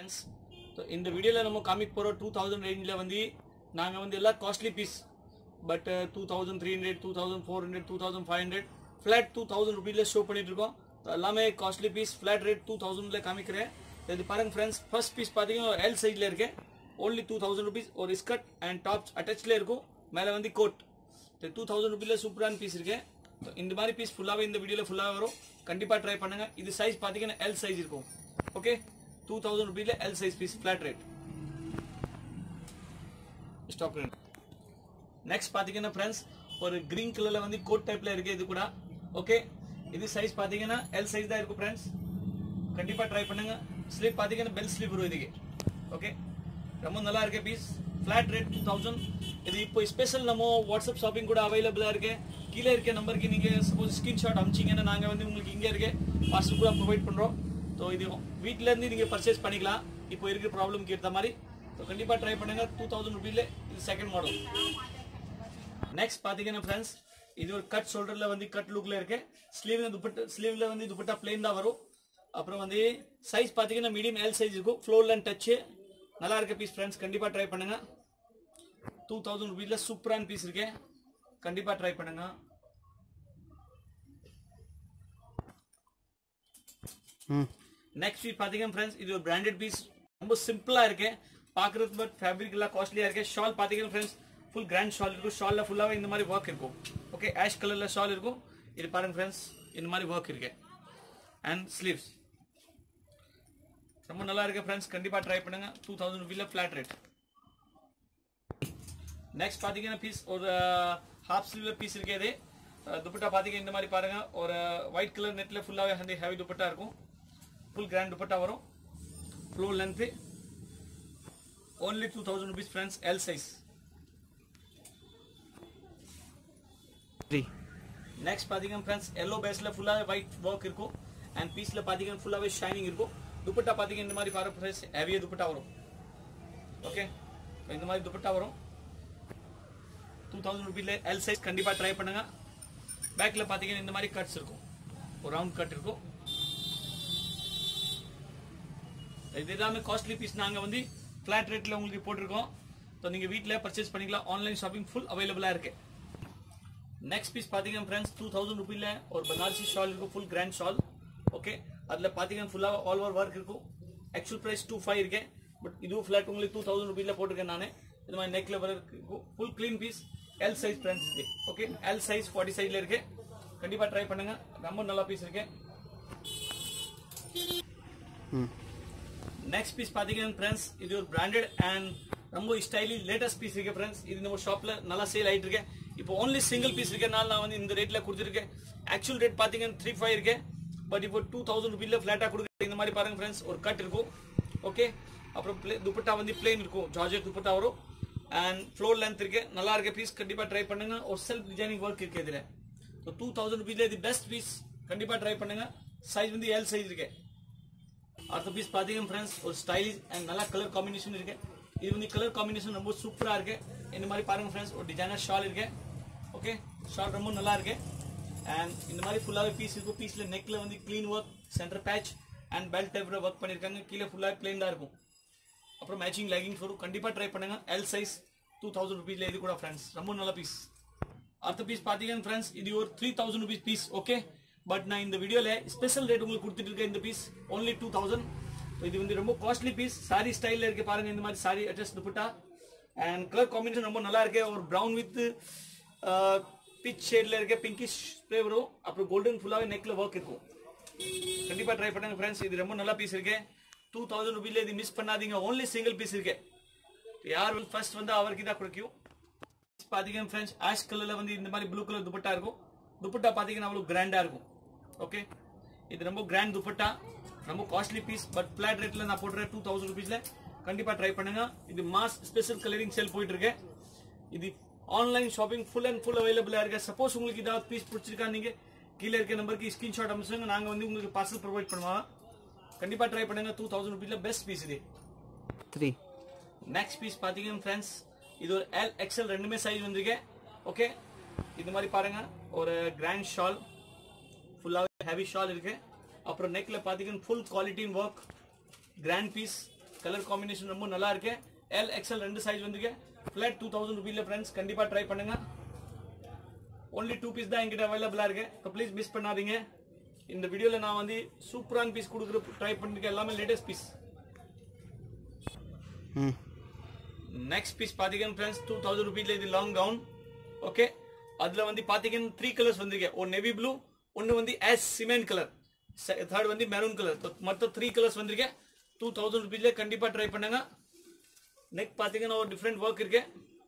friends so இந்த வீடியோவில் நம்ம காமிக் போகிற டூ தௌசண்ட் ரேஞ்சில் வந்து நாங்கள் வந்து எல்லாம் costly piece but two thousand three hundred two thousand four hundred two thousand five hundred flat two thousand ருபீஸில் ஷோ பண்ணிட்டு இருக்கோம் So, எல்லாமே costly piece flat rate two தௌசண்ட்ல காமிக்கிறேன் So, இது பாருங்க ஃப்ரெண்ட்ஸ் ஃபர்ஸ்ட் பீஸ் பார்த்தீங்கன்னா எல் சைஸில் இருக்கு ஓன்லி டூ தௌசண்ட் ருபீஸ் ஒரு ஸ்கர்ட் அண்ட் டாப்ஸ் அட்டாச்சில் இருக்கும் மேலே வந்து கோட் டூ தௌசண்ட் ருபீஸில் சூப்பரான பீஸ் இருக்கு So, இந்த மாதிரி பீஸ் ஃபுல்லாகவே இந்த வீடியோவில் ஃபுல்லாக வரும் கண்டிப்பாக ட்ரை பண்ணுங்க இது சைஸ் பார்த்தீங்கன்னா எல் சைஸ் இருக்கும் ஓகே டூ தௌசண்ட் ருபீஸில் L size piece flat rate stop next பாத்தீங்கன்னா ஃப்ரெண்ட்ஸ் ஒரு கிரீன் கலர்ல வந்து கோட் டைப்ல இருக்கு இது கூட ஓகே இது சைஸ் பாத்தீங்கன்னா எல் சைஸ் தான் இருக்கும் ஃப்ரெண்ட்ஸ் கண்டிப்பா ட்ரை பண்ணுங்க ஸ்லீப் பாத்தீங்கன்னா பெல் ஸ்லீப் வரும் இதுக்கு ஓகே ரொம்ப நல்லா இருக்கு piece flat rate two thousand இது இப்போ ஸ்பெஷல் நம்ம வாட்ஸ்அப் ஷாப்பிங் கூட அவைலபிளா இருக்கு கீழே இருக்க நம்பருக்கு நீங்க சப்போஸ் ஸ்கிரீன்ஷாட் அமிச்சிங்கன்னா நாங்க வந்து உங்களுக்கு இங்க இருக்க பார்சல் கூட ப்ரொவைட் பண்றோம் ஸோ இது வீட்ல இருந்து நீங்க பர்ச்சேஸ் பண்ணிக்கலாம் இப்போ இருக்கிற ப்ராப்ளம்க்கு ஏற்ற மாதிரி ஸோ கண்டிப்பா ட்ரை பண்ணுங்க டூ தௌசண்ட் ருபீல இது செகண்ட் மாடல் நெக்ஸ்ட் பாத்தீங்கன்னா ஃப்ரெண்ட்ஸ் இது ஒரு கட் ஷோல்டர்ல வந்து கட் லுக்ல இருக்கு ஸ்லீவ்ல துப்பட்டா ஸ்லீவ்ல வந்து துப்பட்டா பிளேன் தான் வரும் அப்புறம் வந்து சைஸ் பாத்தீங்கன்னா மீடியம் எல் சைஸ் இருக்கும் ஃப்ளோர்ல டச் நல்லா இருக்க பீஸ் ஃப்ரெண்ட்ஸ் கண்டிப்பா ட்ரை பண்ணுங்க டூ தௌசண்ட் ருபீஸ்ல சூப்பரான பீஸ் இருக்கு கண்டிப்பா ட்ரை பண்ணுங்க ம் நெக்ஸ்ட் வீக் பாத்தீங்கன்னா ஃப்ரெண்ட்ஸ் இது ஒரு பிராண்டட் பீஸ் ரொம்ப சிம்பிளா இருக்கு பாக்குறது பட் ஃபேப்ரிக் எல்லாம் காஸ்ட்லியா இருக்கு ஷால் பாத்தீங்கன்னா ஃப்ரெண்ட்ஸ் ஃபுல் கிராண்ட் ஷால் இருக்கும் ஷால்ல ஃபுல்லாவே இந்த மாதிரி ஒர்க் இருக்கும் ஓகே ஆஷ் கலர்ல ஷால் இருக்கும் இது பாருங்க ஃப்ரெண்ட்ஸ் இந்த மாதிரி ஒர்க் இருக்கு அண்ட் ஸ்லீவ்ஸ் ரொம்ப நல்லா இருக்கு ஃப்ரெண்ட்ஸ் கண்டிப்பா ட்ரை பண்ணுங்க டூ தௌசண்ட் ருபீல ஃபிளாட் ரேட் நெக்ஸ்ட் பாத்தீங்கன்னா பீஸ் ஒரு ஹாஃப் ஸ்லீவ்ல பீஸ் இருக்கு இது அஹ், துப்பட்டா பாத்தீங்கன்னா இந்த மாதிரி பாருங்க ஒரு ஒயிட் கலர் நெட்ல ஃபுல்லாவே வந்து ஹெவி துப்பட்டா இருக்கும் ஃபுல் கிராண்ட் துப்பட்டா வரும் floor length only two thousand rupees friends L size three next பாத்தீங்கன்னா ஃப்ரெண்ட்ஸ் எல்லோ பேஸ்ல ஃபுல்லாவே ஒயிட் ஒர்க் இருக்கும் அண்ட் பீஸ்ல பாத்தீங்கன்னா ஃபுல்லாவே ஷைனிங் இருக்கும் துப்பட்டா பாத்தீங்கன்னா இந்த மாதிரி பாரு ஃப்ரெண்ட்ஸ் ஹெவியா துப்பட்டா வரும் ஓகே இந்த மாதிரி துப்பட்டா வரும் டூ தௌசண்ட் ருபீல எல் சைஸ் கண்டிப்பா ட்ரை பண்ணுங்க பேக்ல பாத்தீங்கன்னா இந்த மாதிரி கட்ஸ் இருக்கும் ஒரு ரவுண்ட் கட் இருக்கும் இது எல்லாமே காஸ்ட்லி பீஸ் நாங்க வந்து ஃபிளாட் ரேட்ல உங்களுக்கு போட்டிருக்கோம் ஸோ நீங்க வீட்ல பர்ச்சேஸ் பண்ணிக்கலாம் ஆன்லைன் ஷாப்பிங் ஃபுல் அவைலபிளா இருக்கு நெக்ஸ்ட் பீஸ் பாத்தீங்கன்னா ஃப்ரெண்ட்ஸ் டூ தௌசண்ட் ருபீல ஒரு பனாரசி ஷால் இருக்கும் ஃபுல் கிராண்ட் ஷால் ஓகே அதுல பாத்தீங்கன்னா ஃபுல்லா ஆல் ஓவர் ஒர்க் இருக்கும் ஆக்சுவல் பிரைஸ் டூ ஃபைவ் இருக்கேன் பட் இதுவும் ஃபிளாட் உங்களுக்கு டூ தௌசண்ட் ருபீல போட்டிருக்கேன் நானே இது மாதிரி நெக்ல வர இருக்கும் full clean piece L size friends இது ஓகே எல் சைஸ் ஃபார்ட்டி சைஸ்ல இருக்கு கண்டிப்பா ட்ரை பண்ணுங்க ரொம்ப நல்ல பீஸ் இருக்கு ம் நெக்ஸ்ட் பீஸ் பாத்தீங்கன்னா ஃப்ரெண்ட்ஸ் இது ஒரு பிராண்டட் அண்ட் ரொம்ப ஸ்டைலிஷ் லேட்டஸ்ட் பீஸ் இருக்கு ஃப்ரெண்ட்ஸ் இது நம்ம ஷாப்ல நல்லா சேல் ஆயிட்டு இருக்கு இப்போ ஒன்லி சிங்கிள் பீஸ் இருக்கனால நான் வந்து இந்த ரேட்ல கொடுத்துருக்கேன் ஆக்சுவல் ரேட் பாத்தீங்கன்னா த்ரீ ஃபைவ் இருக்கு பட் இப்போ டூ தௌசண்ட் ருபீல ஃபிளாட்டா கொடுக்குற இந்த மாதிரி பாருங்க ஃப்ரெண்ட்ஸ் ஒரு கட் இருக்கும் ஓகே அப்புறம் play- துப்பட்டா வந்து பிளேன் இருக்கும் ஜார்ஜெட் துப்பட்டா வரும் அண்ட் ஃப்ளோர் லென்த் இருக்கு நல்லா இருக்க பீஸ் கண்டிப்பா ட்ரை பண்ணுங்க ஒரு செல்ஃப் டிசைனிங் ஒர்க் இருக்கு இதுல ஸோ டூ தௌசண்ட் ருபீஸ்ல இது பெஸ்ட் பீஸ் கண்டிப்பா ட்ரை பண்ணுங்க சைஸ் வந்து எல் சைஸ் இருக்கு அடுத்த பீஸ் பாத்தீங்கன்னா ஃப்ரெண்ட்ஸ் ஒரு ஸ்டைலிஷ் அண்ட் நல்ல கலர் காம்பினேஷன் இருக்கு இது வந்து கலர் காம்பினேஷன் ரொம்ப சூப்பரா இருக்கு இந்த மாதிரி பாருங்க ஃப்ரெண்ட்ஸ் ஒரு டிசைனர் ஷால் இருக்கு ஓகே ஷால் ரொம்ப நல்லா இருக்கு அண்ட் இந்த மாதிரி ஃபுல்லாவே பீஸ் இருக்கும் பீஸ்ல நெக்ல வந்து clean work centre patch and belt டைப்ல ஒர்க் பண்ணிருக்காங்க கீழே ஃபுல்லா பிளேன் தான் இருக்கும் அப்புறம் மேட்சிங் லெகிங்ஸ் வரும் கண்டிப்பா ட்ரை பண்ணுங்க எல் சைஸ் டூ தௌசண்ட் ருபீஸ்ல இது கூட ஃப்ரெண்ட்ஸ் ரொம்ப நல்ல பீஸ் அடுத்த பீஸ் பாத்தீங்கன்னா ஃப்ரெண்ட்ஸ் இது ஒரு three thousand rupees piece okay but நான் இந்த வீடியோல ஸ்பெஷல் ரேட் உங்களுக்கு கொடுத்துட்டு இருக்கேன் இந்த பீஸ் only டூ தௌசண்ட் இது வந்து ரொம்ப காஸ்ட்லி பீஸ் சாரி ஸ்டைல்ல இருக்கு பாருங்க இந்த மாதிரி sari address dupatta and colour combination ரொம்ப நல்லா இருக்கு ஒரு பிரவுன் வித் பிச் ஷேட்ல இருக்க பிங்கிஷ் ஸ்ப்ரே வரும் அப்புறம் கோல்டன் ஃபுல்லாவே நெக்ல ஒர்க் இருக்கும் கண்டிப்பா ட்ரை பண்ணுங்க ஃப்ரெண்ட்ஸ் இது ரொம்ப நல்ல பீஸ் இருக்கு டூ தௌசண்ட் ருபீல இது மிஸ் பண்ணாதீங்க only சிங்கிள் பீஸ் இருக்கு யார் ஃபர்ஸ்ட் வந்து அவருக்கு தான் கொடுக்கும் பாத்தீங்கன்னா ஃப்ரெண்ட்ஸ் ஆஷ் கலர்ல வந்து இந்த மாதிரி ப்ளூ கலர் துப்பட்டா இருக்கும் துப்பட்டா பாத்தீங்கன்னா அவ்வளவு கிராண்டா இருக்கும் ஓகே இது ரொம்ப கிராண்ட் துப்பட்டா ரொம்ப காஸ்ட்லி பீஸ் பட் பிளாட் ரேட்ல நான் போட்டுறேன் டூ தௌசண்ட் ருபீஸ்ல கண்டிப்பா ட்ரை பண்ணுங்க இது மாஸ் ஸ்பெஷல் கலரிங் சேல் போயிட்டு இருக்கு இது online shopping full and full அவைலபிளா இருக்கு சப்போஸ் உங்களுக்கு ஏதாவது பீஸ் பிடிச்சிருக்கா நீங்க கீழே இருக்க நம்பருக்கு ஸ்கிரீன்ஷாட் அனுப்பிச்சுங்க நாங்க வந்து உங்களுக்கு பார்சல் ப்ரொவைட் பண்ணுவோம் கண்டிப்பா ட்ரை பண்ணுங்க டூ தௌசண்ட் ருபீஸ்ல பெஸ்ட் பீஸ் இது த்ரீ நெக்ஸ்ட் பீஸ் பாத்தீங்கன்னா ஃப்ரெண்ட்ஸ் இது ஒரு எல் எக்ஸ்எல் ரெண்டுமே சைஸ் வந்திருக்கு ஓகே இது மாதிரி பாருங்க ஒரு கிராண்ட் ஷால் ஃபுல்லாவே ஹெவி ஷால் இருக்கு அப்புறம் நெக்ல பாத்தீங்கன்னா full quality work grand piece colour combination ரொம்ப நல்லா இருக்கு எல் எக்ஸ்எல் ரெண்டு சைஸ் வந்துருக்கு ஃபிளாட் டூ தௌசண்ட் ருபீல ஃப்ரெண்ட்ஸ் கண்டிப்பா ட்ரை பண்ணுங்க ஒன்லி டூ பீஸ் தான் என்கிட்ட அவைலபிளா இருக்கு ஸோ ப்ளீஸ் மிஸ் பண்ணாதீங்க இந்த வீடியோல நான் வந்து சூப்பரான பீஸ் கொடுக்குற ட்ரை பண்ணிருக்கேன் எல்லாமே லேட்டஸ்ட் பீஸ் ம் நெக்ஸ்ட் பீஸ் பாத்தீங்கன்னா ஃப்ரெண்ட்ஸ் டூ தௌசண்ட் ருபீஸ்ல இது லாங் கவுன் ஓகே அதுல வந்து பாத்தீங்கன்னா த்ரீ கலர்ஸ் வந்திருக்கு ஒரு நெவி ப்ளூ ஒன்னு வந்து ஆஸ் சிமெண்ட் கலர் தேர்ட் வந்து மெரூன் கலர் மொத்தம் த்ரீ கலர்ஸ் வந்திருக்கு டூ தௌசண்ட் ருபீஸ்ல கண்டிப்பா ட்ரை பண்ணுங்க நெக் பாத்தீங்கன்னா ஒரு டிஃப்ரெண்ட் ஒர்க் இருக்கு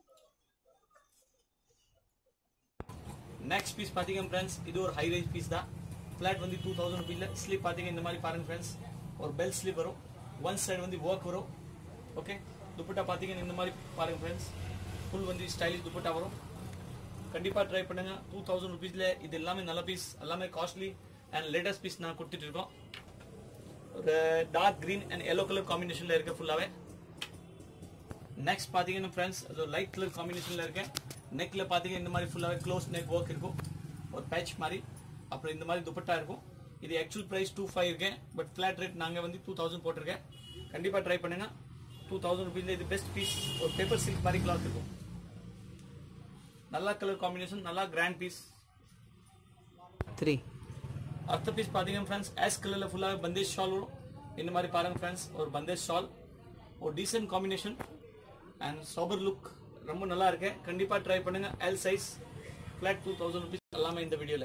நெக்ஸ்ட் பீஸ் பாத்தீங்கன்னா ஃப்ரெண்ட்ஸ் இது ஒரு ஹை ரேஞ்ச் பீஸ் தான் ஃபிளாட் வந்து டூ தௌசண்ட் ருபீஸ்ல ஸ்லீப் பாத்தீங்க இந்த மாதிரி பாருங்க ஃப்ரெண்ட்ஸ் ஒரு பெல் ஸ்லீப் வரும் ஒன் சைடு வந்து ஒர்க் வரும் ஓகே துப்பட்டா பாத்தீங்கன்னா இந்த மாதிரி பாருங்க ஃப்ரெண்ட்ஸ் ஃபுல் வந்து ஸ்டைலிஷ் துப்பட்டா வரும் கண்டிப்பா ட்ரை பண்ணுங்க டூ தௌசண்ட் ருபீஸ்ல இது எல்லாமே நல்ல பீஸ் எல்லாமே காஸ்ட்லி அண்ட் லேட்டஸ்ட் பீஸ் நான் கொடுத்துட்டு இருக்கோம் ஒரு dark green and yellow colour காம்பினேஷன்ல இருக்கு ஃபுல்லாவே நெக்ஸ்ட் பாத்தீங்கன்னா ஃப்ரெண்ட்ஸ் அது லைட் கலர் காம்பினேஷன்ல இருக்கு நெக்ல பாத்தீங்கன்னா இந்த மாதிரி ஃபுல்லாவே க்ளோஸ் நெக் ஒர்க் இருக்கும் ஒரு பேட்ச் மாதிரி அப்புறம் இந்த மாதிரி துப்பட்டா இருக்கும் இது ஆக்சுவல் பிரைஸ் டூ ஃபைவ் இருக்கேன் பட் ஃபிளாட் ரேட் நாங்க வந்து டூ தௌசண்ட் போட்டிருக்கேன் கண்டிப்பா ட்ரை பண்ணுங்க டூ தௌசண்ட் ருபீஸ்ல இது பெஸ்ட் பீஸ் ஒரு பேப்பர் சில்க் மாதிரி கிளாத் இருக்கும் நல்லா கலர் காம்பினேஷன் நல்லா கிராண்ட் பீஸ் த்ரீ அடுத்த பீஸ் பாத்தீங்கன்னா ஃப்ரெண்ட்ஸ் ஆஸ் கலர்ல ஃபுல்லாக பந்தேஷ் ஷால் வரும் இந்த மாதிரி பாருங்க ஃப்ரெண்ட்ஸ் ஒரு பந்தேஷ் ஷால் ஒரு decent combination and sober look ரொம்ப நல்லா இருக்கு கண்டிப்பா ட்ரை பண்ணுங்க L size flat two thousand rupees எல்லாமே இந்த வீடியோல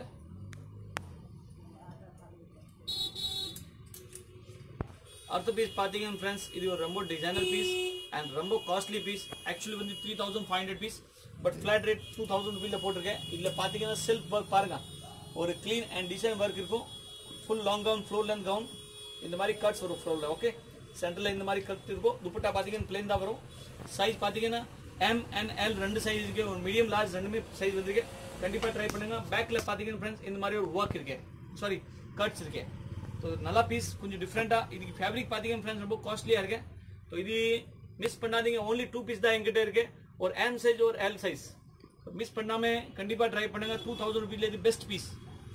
அடுத்த பீஸ் பாத்தீங்கன்னா ஃப்ரெண்ட்ஸ் இது ஒரு ரொம்ப டிசைனர் பீஸ் அண்ட் ரொம்ப காஸ்ட்லி பீஸ் ஆக்சுவலி வந்து three thousand five hundred piece but flat rate two thousand ருபீல போட்டிருக்கேன் இதுல பாத்தீங்கன்னா செல்ஃப் ஒர்க் பாருங்க ஒரு க்ளீன் அண்ட் டிசைன் ஒர்க் இருக்கும் full long gown floor length gown இந்த மாதிரி கட்ஸ் வரும் ஃப்ளோர்ல ஓகே சென்டர்ல இந்த மாதிரி கட் இருக்கும் துப்பட்டா பாத்தீங்கன்னா பிளேன் தான் வரும் சைஸ் பாத்தீங்கன்னா எம் அண்ட் எல் ரெண்டு சைஸ் இருக்கு ஒரு மீடியம் லார்ஜ் ரெண்டுமே சைஸ் வந்திருக்கு கண்டிப்பா ட்ரை பண்ணுங்க பேக்ல பாத்தீங்கன்னா ஃப்ரெண்ட்ஸ் இந்த மாதிரி ஒரு ஒர்க் இருக்கு சாரி கட்ஸ் இருக்கு ஸோ நல்லா பீஸ் கொஞ்சம் டிஃப்ரெண்டா இதுக்கு ஃபேப்ரிக் பாத்தீங்கன்னா ஃப்ரெண்ட்ஸ் ரொம்ப காஸ்ட்லியா இருக்கு ஸோ இது மிஸ் பண்ணாதீங்க ஓன்லி டூ பீஸ் தான் என்கிட்ட இருக்கு ஒரு எம் சைஸ் ஒரு எல் சைஸ் மிஸ் பண்ணாம கண்டிப்பா ட்ரை பண்ணுங்க டூ தௌசண்ட் ருபீஸ்ல இது பெஸ்ட் பீஸ்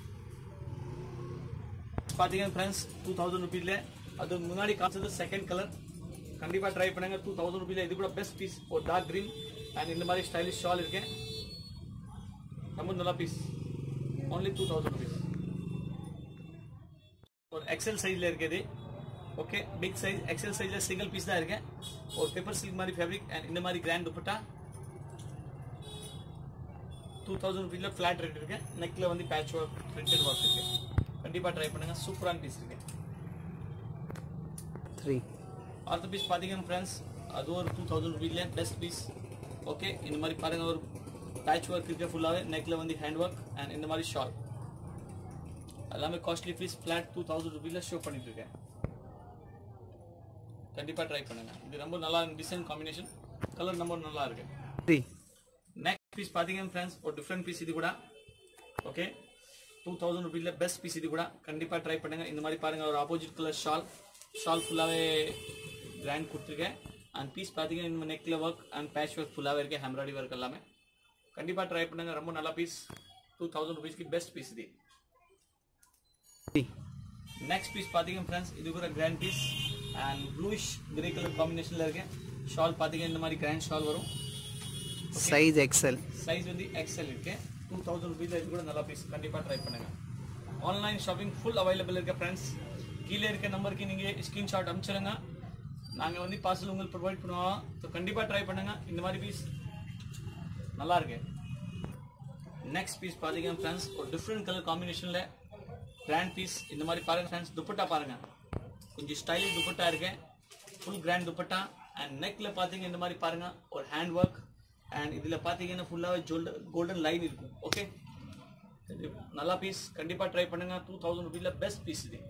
பாத்தீங்கன்னா ஃப்ரெண்ட்ஸ் டூ தௌசண்ட் ருபீஸ்ல அது முன்னாடி காமிச்சது செகண்ட் கலர் கண்டிப்பா ட்ரை பண்ணுங்க டூ தௌசண்ட் ருபீஸ்ல இது கூட பெஸ்ட் பீஸ் ஒரு டார்க் கிரீன் அண்ட் இந்த மாதிரி ஸ்டைலிஷ் ஷால் இருக்கு ரொம்ப நல்ல piece only two thousand rupees ஒரு எக்ஸல் சைஸ்ல இருக்குது ஓகே பிக் சைஸ் எக்ஸல் சைஸ்ல சிங்கிள் பீஸ் தான் இருக்கு ஒரு பேப்பர் சில்க் மாதிரி ஃபேப்ரிக் அண்ட் இந்த மாதிரி கிராண்ட் துப்பட்டா டூ தௌசண்ட் ருபீஸ்ல ஃபிளாட் ரேட் இருக்கு நெக்ல வந்து பேட்ச் ஒர்க் பிரிண்டட் ஒர்க் இருக்கு கண்டிப்பா ட்ரை பண்ணுங்க சூப்பரான பீஸ் இருக்கு த்ரீ அடுத்த பீஸ் பாத்தீங்கன்னா ஃப்ரெண்ட்ஸ் அது ஒரு டூ தௌசண்ட் ருபீஸ்ல பெஸ்ட் பீஸ் ஓகே இந்த மாதிரி பாருங்க ஒரு பேட்ச் ஒர்க் இருக்கு ஃபுல்லாவே நெக்ல வந்து ஹேண்ட் ஒர்க் அண்ட் இந்த மாதிரி ஷால் எல்லாமே costly piece flat two thousand ருபீஸ்ல ஷோ பண்ணிட்டு இருக்கேன் கண்டிப்பா ட்ரை பண்ணுங்க இது ரொம்ப நல்லா டிசைன் காம்பினேஷன் கலர் நம்பர் நல்லா இருக்கு த்ரீ நெக்ஸ்ட் பீஸ் பாத்தீங்கன்னா ஃப்ரெண்ட்ஸ் ஒரு டிஃப்ரெண்ட் பீஸ் இது கூட ஓகே டூ தௌசண்ட் ருபீஸ்ல பெஸ்ட் பீஸ் இது கூட கண்டிப்பா ட்ரை பண்ணுங்க இந்த மாதிரி பாருங்க ஒரு ஆப்போசிட் கலர் ஷால் ஷால் ஃபுல்லாவே கிராண்ட் கொடுத்துருக்கேன் அண்ட் பீஸ் பாத்தீங்கன்னா இந்த நெக்ல ஒர்க் அண்ட் பேட்ச் ஒர்க் ஃபுல்லாவே இருக்கு ஹெம்ராய்டி ஒர்க் எல்லாமே கண்டிப்பா ட்ரை பண்ணுங்க ரொம்ப நல்ல பீஸ் டூ தௌசண்ட் ருபீஸ்க்கு பெஸ்ட் பீஸ் இது த்ரீ நெக்ஸ்ட் பீஸ் பாத்தீங்கன்னா ஃப்ரெண்ட்ஸ் இது கூட grand piece and bluish grey colour காம்பினேஷன்ல இருக்கு ஷால் பாத்தீங்கன்னா இந்த மாதிரி கிராண்ட் ஷால் வரும் சைஸ் எக்ஸல் சைஸ் வந்து எக்ஸ்எல் இருக்கு டூ தௌசண்ட் ருபீஸ் இது கூட நல்லா பீஸ் கண்டிப்பா ட்ரை பண்ணுங்க ஆன்லைன் ஷாப்பிங் ஃபுல் அவைலபிள் இருக்க ஃப்ரெண்ட்ஸ் கீழே இருக்க நம்பருக்கு நீங்க ஸ்கிரீன்ஷாட் அனுப்பிச்சிருங்க நாங்க வந்து பார்சல் உங்களுக்கு ப்ரொவைட் பண்ணுவோம் ஸோ கண்டிப்பா ட்ரை பண்ணுங்க இந்த மாதிரி பீஸ் நல்லா இருக்கு நெக்ஸ்ட் பீஸ் பாத்தீங்கன்னா ஃப்ரெண்ட்ஸ் ஒரு டிஃப்ரெண்ட் கலர் காம்பினேஷன்ல கிராண்ட் பீஸ் இந்த மாதிரி பாருங்க ஃப்ரெண்ட்ஸ் துப்பட்டா பாருங்க கொஞ்சம் ஸ்டைலிஷ் துப்பட்டா இருக்கு ஃபுல் கிராண்ட் துப்பட்டா அண்ட் நெக்ல பாத்தீங்க இந்த மாதிரி பாருங்க ஒரு ஹேண்ட் ஒர்க் அண்ட் இதுல பாத்தீங்கன்னா ஃபுல்லாவே கோல்டன் லைன் இருக்கும் ஓகே நல்லா பீஸ் கண்டிப்பா ட்ரை பண்ணுங்க டூ தௌசண்ட் ருபீஸ்ல பெஸ்ட் பீஸ் இது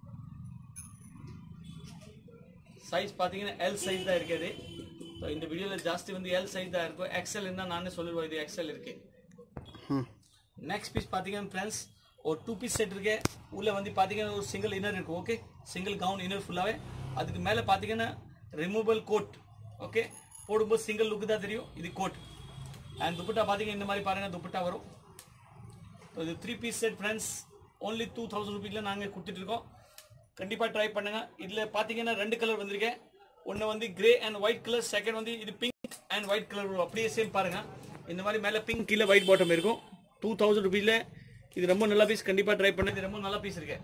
சைஸ் பாத்தீங்கன்னா எல் சைஸ் தான் இருக்குது So, இந்த வீடியோல ஜாஸ்தி வந்து எல் சைஸ் தான் இருக்கும் எக்ஸல் இருந்தா நானே சொல்லிடுவேன் இது எக்ஸல் இருக்கு ம் நெக்ஸ்ட் பீஸ் பாத்தீங்கன்னா ஃப்ரெண்ட்ஸ் ஒரு டூ பீஸ் செட் இருக்கு உள்ள வந்து பாத்தீங்கன்னா ஒரு சிங்கிள் இன்னர் இருக்கும் ஓகே சிங்கிள் கவுன் இன்னர் ஃபுல்லாவே அதுக்கு மேல பாத்தீங்கன்னா ரிமூவல் கோட் ஓகே போடும்போது சிங்கிள் லுக் தான் தெரியும் இது கோட் அண்ட் துப்பட்டா பாத்தீங்கன்னா இந்த மாதிரி பாருங்க துப்பட்டா வரும் So, இது three piece set friends only two thousand ருபீஸ்ல நாங்க கொடுத்துட்டு இருக்கோம் கண்டிப்பா ட்ரை பண்ணுங்க இதுல பாத்தீங்கன்னா ரெண்டு கலர் வந்திருக்கேன் ஒன்று வந்து grey and white colour second வந்து இது பிங்க் அண்ட் ஒயிட் கலர் வரும் அப்படியே சேம் பாருங்க இந்த மாதிரி மேலே பிங்க் கீழே ஒயிட் பாட்டம் இருக்கும் டூ தௌசண்ட் ருபீஸில் இது ரொம்ப நல்ல பீஸ் கண்டிப்பாக ட்ரை பண்ணு இது ரொம்ப நல்ல பீஸ் இருக்கு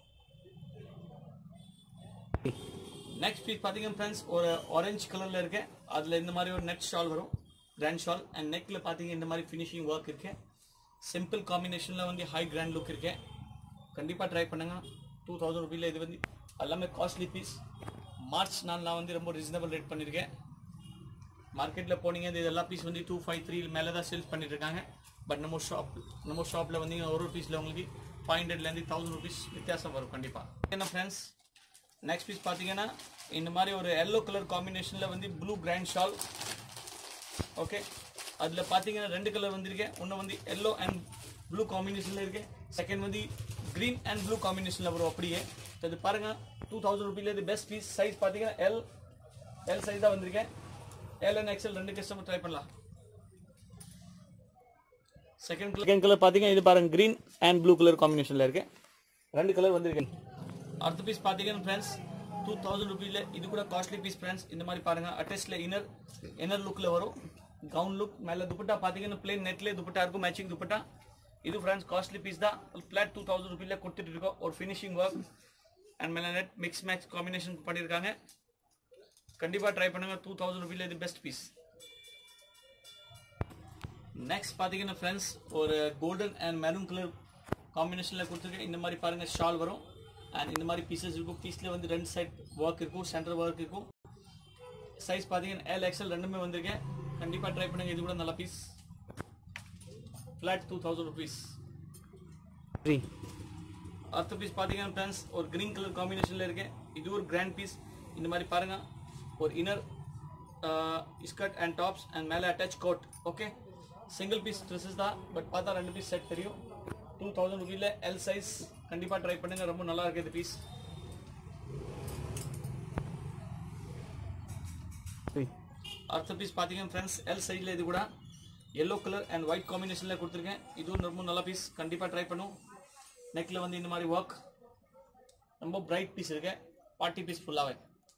நெக்ஸ்ட் பீஸ் பார்த்தீங்கன்னா ஃப்ரெண்ட்ஸ் ஒரு ஆரஞ்சு கலரில் இருக்கு அதில் இந்த மாதிரி ஒரு நெட் ஷால் வரும் கிராண்ட் ஷால் அண்ட் நெக்கில் பார்த்தீங்க இந்த மாதிரி ஃபினிஷிங் ஒர்க் இருக்கு சிம்பிள் காம்பினேஷனில் வந்து ஹை கிராண்ட் லுக் இருக்கு கண்டிப்பாக ட்ரை பண்ணுங்க டூ தௌசண்ட் ருபீல இது வந்து எல்லாமே காஸ்ட்லி பீஸ் மார்ச் நாள் நான் வந்து ரொம்ப ரீசனபிள் ரேட் பண்ணியிருக்கேன் மார்க்கெட்டில் போனீங்க இது எல்லா பீஸ் வந்து டூ ஃபைவ் த்ரீ மேலே தான் சேல்ஸ் பண்ணிட்டு இருக்காங்க பட் நம்ம ஷாப் நம்ம ஷாப்பில் வந்து ஒரு ஒரு பீஸில் உங்களுக்கு ஃபைவ் ஹண்ட்ரட்லேருந்து தௌசண்ட் ருபீஸ் வித்தியாசம் வரும் கண்டிப்பாக என்ன ஃப்ரெண்ட்ஸ் நெக்ஸ்ட் பீஸ் பார்த்தீங்கன்னா இந்த மாதிரி ஒரு எல்லோ கலர் காம்பினேஷனில் வந்து ப்ளூ கிராண்ட் ஷால் ஓகே அதில் பார்த்தீங்கன்னா ரெண்டு கலர் வந்திருக்கேன் ஒன்று வந்து எல்லோ அண்ட் ப்ளூ காம்பினேஷனில் இருக்கு செகண்ட் வந்து க்ரீன் அண்ட் ப்ளூ காம்பினேஷனில் வரும் அப்படியே So இது பாருங்க டூ தௌசண்ட் ருபீல இது பெஸ்ட் பீஸ் சைஸ் பார்த்தீங்கன்னா எல் எல் சைஸ் தான் வந்திருக்கேன் எல் அண்ட் எக்ஸ்எல் ரெண்டு கஸ்டமர் ட்ரை பண்ணலாம் செகண்ட் செகண்ட் கலர் பார்த்தீங்கன்னா இது பாருங்க க்ரீன் அண்ட் ப்ளூ கலர் காம்பினேஷனில் இருக்கு ரெண்டு கலர் வந்திருக்கு அடுத்த பீஸ் பார்த்தீங்கன்னா ஃப்ரெண்ட்ஸ் டூ தௌசண்ட் ருபீல இது கூட காஸ்ட்லி பீஸ் ஃப்ரெண்ட்ஸ் இந்த மாதிரி பாருங்க அட்டாச்ல இன்னர் இன்னர் லுக்கில் வரும் கவுன் லுக் மேலே துப்பட்டா பார்த்தீங்கன்னா பிளேன் நெட்லேயே துப்பட்டா இருக்கும் மேட்சிங் துப்பட்டா இது ஃப்ரெண்ட்ஸ் காஸ்ட்லி பீஸ் தான் பிளாட் டூ தௌசண்ட் ருபீல கொடுத்துட்டு இருக்கோம் ஒரு ஃபினிஷிங் ஒர்க் அண்ட் மேலே நெட் மிக்ஸ் மேட்ச் காம்பினேஷன் பண்ணியிருக்காங்க கண்டிப்பாக ட்ரை பண்ணுங்க டூ தௌசண்ட் ருபீல இது பெஸ்ட் பீஸ் நெக்ஸ்ட் பார்த்தீங்கன்னா ஃப்ரெண்ட்ஸ் ஒரு கோல்டன் அண்ட் மெரூன் கலர் காம்பினேஷனில் கொடுத்துருக்கேன் இந்த மாதிரி பாருங்க ஷால் வரும் அண்ட் இந்த மாதிரி பீசஸ் இருக்கும் பீஸில் வந்து ரெண்டு சைட் ஒர்க் இருக்கும் சென்டர் ஒர்க் இருக்கும் சைஸ் பார்த்தீங்கன்னா எல் எக்ஸ்எல் ரெண்டுமே வந்திருக்கேன் கண்டிப்பாக ட்ரை பண்ணுங்க இது கூட நல்ல piece flat two thousand rupees three அடுத்த பீஸ் பார்த்தீங்கன்னா ஃப்ரெண்ட்ஸ் ஒரு கிரீன் கலர் காம்பினேஷனில் இருக்கு இது ஒரு கிராண்ட் பீஸ் இந்த மாதிரி பாருங்க ஒரு inner skirt and tops and மேலே attach coat okay single piece dresses தான் பட் பார்த்தா ரெண்டு பீஸ் செட் தெரியும் டூ தௌசண்ட் ருபீல எல் சைஸ் கண்டிப்பாக ட்ரை பண்ணுங்க ரொம்ப நல்லா இருக்கு இந்த பீஸ் த்ரீ அடுத்த பீஸ் பார்த்தீங்கன்னா ஃப்ரெண்ட்ஸ் எல் சைடில் இது கூட எல்லோ கலர் அண்ட் ஒயிட் காம்பினேஷனில் கொடுத்துருக்கேன் இதுவும் ரொம்ப நல்ல பீஸ் கண்டிப்பாக ட்ரை பண்ணும் நெக்கில் வந்து இந்த மாதிரி ஒர்க் ரொம்ப பிரைட் பீஸ் இருக்கு பார்ட்டி பீஸ் ஃபுல்லாகவே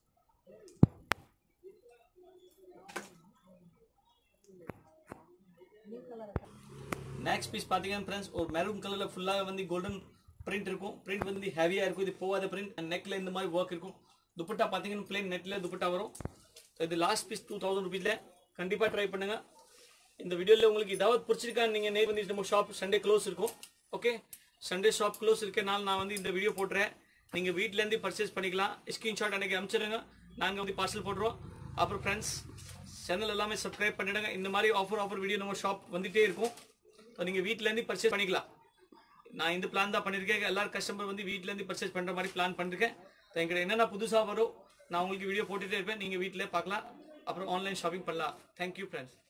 நெக்ஸ்ட் பீஸ் பார்த்தீங்கன்னா ஃப்ரெண்ட்ஸ் ஒரு மெரூன் கலரில் ஃபுல்லாக வந்து கோல்டன் பிரிண்ட் இருக்கும் பிரிண்ட் வந்து ஹெவியாக இருக்கும் இது போகாத பிரிண்ட் அண்ட் நெக்கில் இந்த மாதிரி ஒர்க் இருக்கும் துப்பட்டா பார்த்தீங்கன்னா பிளேன் நெட்டில் துப்பட்டா வரும் இது லாஸ்ட் பீஸ் டூ தௌசண்ட் ருபீஸில் கண்டிப்பாக ட்ரை பண்ணுங்க இந்த வீடியோவில் உங்களுக்கு ஏதாவது பிடிச்சிருக்கான்னு நீங்கள் நேர் வந்து நம்ம ஷாப் சண்டே க்ளோஸ் இருக்கும் ஓகே சண்டே ஷாப் க்ளோஸ் இருக்கனால நான் வந்து இந்த வீடியோ போட்டுறேன் நீங்கள் வீட்டிலேருந்து பர்ச்சேஸ் பண்ணிக்கலாம் ஸ்க்ரீன்ஷாட் அன்றைக்கி அனுப்பிச்சிடுங்க நாங்கள் வந்து பார்சல் போடுறோம் அப்புறம் ஃப்ரெண்ட்ஸ் சேனல் எல்லாமே சப்ஸ்கிரைப் பண்ணிடுங்க இந்த மாதிரி ஆஃபர் ஆஃபர் வீடியோ நம்ம ஷாப் வந்துட்டே இருக்கும் ஸோ நீங்கள் வீட்டிலேருந்து பர்ச்சேஸ் பண்ணிக்கலாம் நான் இந்த பிளான் தான் பண்ணியிருக்கேன் எல்லாரும் கஸ்டமர் வந்து வீட்டிலேருந்து பர்ச்சேஸ் பண்ணுற மாதிரி பிளான் பண்ணிருக்கேன் ஸோ எங்கிட்ட என்னென்ன புதுசாக வரும் நான் உங்களுக்கு வீடியோ போட்டுகிட்டே இருப்பேன் நீங்கள் வீட்டிலே பார்க்கலாம் அப்புறம் ஆன்லைன் ஷாப்பிங் பண்ணலாம் தேங்க்யூ ஃப்ரெண்ட்ஸ்